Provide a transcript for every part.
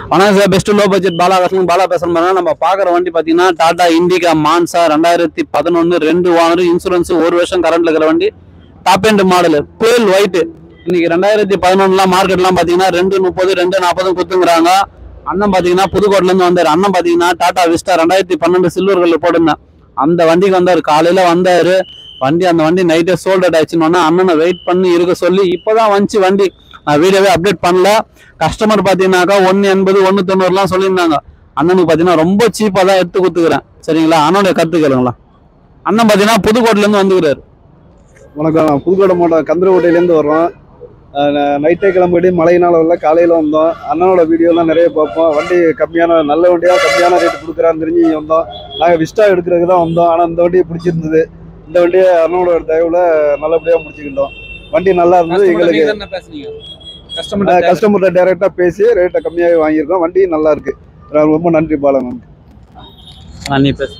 வணக்கம் sir best low budget Bala கசன் பாலா பேசுறோம் பாருங்க நம்ம பாக்குற வண்டி பாத்தீங்கன்னா டாடா இண்டிகா மான்சா ரெண்டாயிரத்தி பதினொன்னு ரெண்டு வாங்குறது இன்சூரன்ஸ் ஒரு வருஷம் கரண்ட்ல இருக்கிற வண்டி top end model pale white இன்னைக்கு ரெண்டாயிரத்தி பதினொன்னுலாம் மார்க்கெட்லாம் பாத்தீங்கன்னா ரெண்டு முப்பது ரெண்டு நாற்பது குத்துங்கிறாங்க அண்ணன் பாத்தீங்கன்னா புதுக்கோட்ல இருந்து வந்தாரு அண்ணன் பாத்தீங்கன்னா டாடா விஸ்டா ரெண்டாயிரத்தி பன்னெண்டு சில்வர் கல்ல போட்டிருந்தேன் அந்த வண்டிக்கு வந்தாரு காலையில வந்தாரு வண்டி அந்த வண்டி நைட்டே சோல்டட் ஆயிடுச்சுன்னு அண்ணனை வெயிட் பண்ணி இருக்க சொல்லி இப்பதான் வந்துச்சு வண்டி நான் வீடியோவே அப்டேட் பண்ணல கஸ்டமர் பார்த்தீங்கன்னாக்கா ஒன்று எண்பது ஒன்று தொண்ணூறுலாம் சொல்லியிருந்தாங்க அண்ணனுக்கு பார்த்தீங்கன்னா ரொம்ப சீப்பாக தான் எடுத்து கொடுத்துக்கிறேன் சரிங்களா அண்ணனுடைய கருத்து கேளுங்களா அண்ணன் பார்த்தீங்கன்னா புதுக்கோட்டையிலேருந்து வந்துக்கிறாரு வணக்கம் நான் புதுக்கோட்டை மாவட்டம் கந்தரகோட்டையிலேருந்து வர்றோம் நைட்டே கிளம்பிட்டு மழையினால வரல காலையில் வந்தோம் அண்ணனோட வீடியோலாம் நிறைய பார்ப்போம் வண்டி கம்மியான நல்ல வண்டியாக கம்மியான ரேட் கொடுக்குறான்னு தெரிஞ்சு இங்க வந்தோம் நாங்கள் விஸ்டா எடுக்கிறதுக்கு தான் வந்தோம் ஆனால் இந்த வண்டியை பிடிச்சிருந்தது இந்த வண்டியை அண்ணனோட தயவுல நல்லபடியாக முடிச்சுக்கிட்டோம் வண்டி நல்லா இருந்தது எங்களுக்கு கஸ்டமர்கிட்ட டைரெக்டாக பேசி ரேட்டை கம்மியாகவே வாங்கியிருக்கோம் வண்டி நல்லா இருக்கு ரொம்ப நன்றி பாலன் நீ பேசு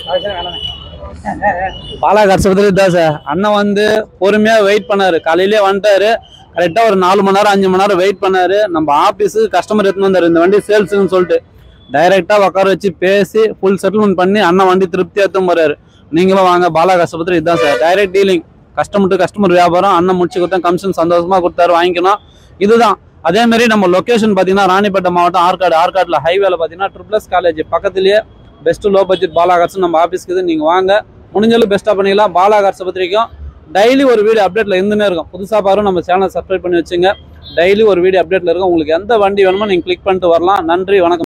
பாலாகார் சபத்தில் தான் சார் அண்ணன் வந்து பொறுமையா வெயிட் பண்ணாரு காலையிலே வந்துட்டாரு கரெக்டா ஒரு நாலு மணி நேரம் அஞ்சு மணி நேரம் வெயிட் பண்ணாரு நம்ம ஆபீஸுக்கு கஸ்டமர் எடுத்துன்னு வந்தாரு இந்த வண்டி சேல்ஸ்னு சொல்லிட்டு டைரக்டா உட்கார வச்சு பேசி ஃபுல் செட்டில்மெண்ட் பண்ணி அண்ணன் வண்டி திருப்தியா எடுத்து போறாரு நீங்களும் வாங்க பாலா கஷ்டப்பட்டு இதுதான் sir direct dealing customer to customer வியாபாரம் அண்ணன் முடிச்சு கொடுத்தா கமிஷன் சந்தோஷமா கொடுத்தாரு வாங்கிக்கணும் இதுதான் அதே மாதிரி நம்ம லொகேஷன் பார்த்தீங்கன்னா ராணிப்பேட்டை மாவட்டம் ஆற்காடு ஆற்காடுல ஹைவேல பார்த்தீங்கன்னா ட்ரிபிள்எஸ் காலேஜ் பக்கத்துலயே பெஸ்ட் லோ பட்ஜெட் பாலாகார்ஸ் நம்ம ஆஃபீஸ்க்கு இது நீங்கள் வாங்க முடிஞ்சளவு பெஸ்ட்டாக பண்ணிக்கலாம் பாலாகார்ஸை பத்திரிக்கும் டெய்லி ஒரு வீடியோ அப்டேட்டில் இருந்துனே இருக்கும் புதுசாக பாரு நம்ம சேனல் சப்ஸ்கிரைப் பண்ணி வச்சுங்க டெய்லி ஒரு வீடியோ அப்டேட்டில் இருக்கும் உங்களுக்கு எந்த வண்டி வேணுமோ நீங்கள் கிளிக் பண்ணிட்டு வரலாம் நன்றி வணக்கம்